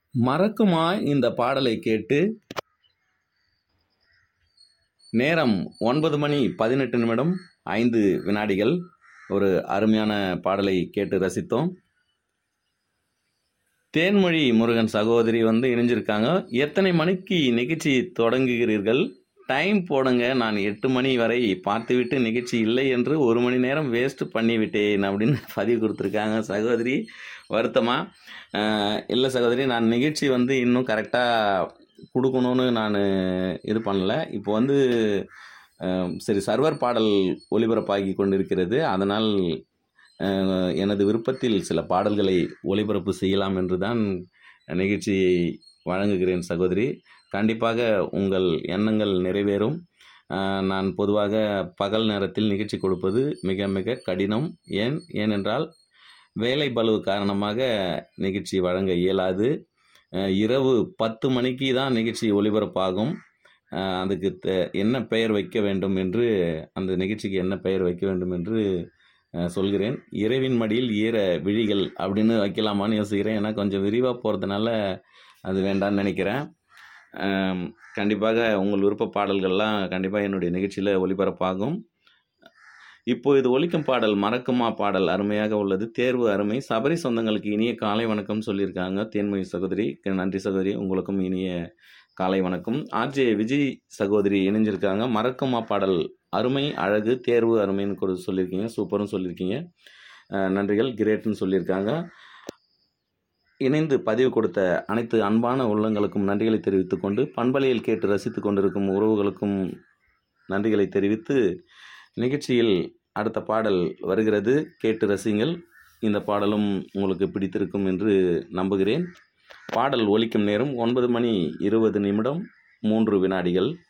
மறக்குமா இந்த பாடலை கேட்டு நேரம் ஒன்பது மணி பதினெட்டு நிமிடம் ஐந்து வினாடிகள் ஒரு அருமையான பாடலை கேட்டு ரசித்தோம் தேன்மொழி முருகன் சகோதரி வந்து இணைஞ்சிருக்காங்க எத்தனை மணிக்கு நிகழ்ச்சி தொடங்குகிறீர்கள் டைம் போடுங்க நான் எட்டு மணி வரை பார்த்துவிட்டு நிகழ்ச்சி இல்லை என்று ஒரு மணி நேரம் வேஸ்ட் பண்ணிவிட்டேன் அப்படின்னு பதிவு கொடுத்துருக்காங்க சகோதரி வருத்தமா அஹ், இல்லை சகோதரி நான் நிகழ்ச்சி வந்து இன்னும் கரெக்டாக கொடுக்கணும்னு நான் இது பண்ணல இப்போ வந்து அஹ், சரி சர்வர் பாடல் ஒளிபரப்பாகி கொண்டிருக்கிறது அதனால் அஹ், எனது விருப்பத்தில் சில பாடல்களை ஒளிபரப்பு செய்யலாம் என்று தான் நிகழ்ச்சியை வழங்குகிறேன் சகோதரி கண்டிப்பாக உங்கள் எண்ணங்கள் நிறைவேறும் அஹ், நான் பொதுவாக பகல் நேரத்தில் நிகழ்ச்சி கொடுப்பது மிக மிக கடினம் ஏன் ஏனென்றால் வேலை பளுவு காரணமாக நிகழ்ச்சி வழங்க இயலாது அஹ், இரவு பத்து மணிக்கு தான் நிகழ்ச்சி ஒளிபரப்பாகும் அஹ், அதுக்கு த- என்ன பெயர் வைக்க வேண்டும் என்று அந்த நிகழ்ச்சிக்கு என்ன பெயர் வைக்க வேண்டும் என்று அஹ், சொல்கிறேன் இரவின் மடியில் ஈர விழிகள் அப்படின்னு வைக்கலாமான்னு யோசிக்கிறேன் ஏன்னா கொஞ்சம் விரிவாக போகிறதுனால அது வேண்டாம்னு நினைக்கிறேன் அம், கண்டிப்பாக உங்கள் விருப்ப பாடல்கள்லாம் கண்டிப்பாக என்னுடைய நிகழ்ச்சியில் ஒளிபரப்பாகும் இப்போ இது ஒலிக்கும் பாடல் மறக்குமா பாடல் அருமையாக உள்ளது தேர்வு அருமை சபரி சொந்தங்களுக்கு இனிய காலை வணக்கம் சொல்லியிருக்காங்க தேன்மொழி சகோதரி நன்றி சகோதரி உங்களுக்கும் இனிய காலை வணக்கம் ஆர்ஜே விஜய் சகோதரி இணைஞ்சிருக்காங்க மறக்குமா பாடல் அருமை அழகு தேர்வு அருமைன்னு கூட சொல்லியிருக்கீங்க சூப்பரும் சொல்லியிருக்கீங்க அஹ், நன்றிகள் கிரேட்னு சொல்லியிருக்காங்க இணைந்து பதிவு கொடுத்த அனைத்து அன்பான உள்ளங்களுக்கும் நன்றிகளை தெரிவித்துக் கொண்டு பண்பலையில் கேட்டு ரசித்துக் கொண்டிருக்கும் உறவுகளுக்கும் நன்றிகளை தெரிவித்து நிகழ்ச்சியில் அடுத்த பாடல் வருகிறது கேட்டு ரசிங்கள் இந்த பாடலும் உங்களுக்கு பிடித்திருக்கும் என்று நம்புகிறேன் பாடல் ஒலிக்கும் நேரம் ஒன்பது மணி இருபது நிமிடம் மூன்று வினாடிகள்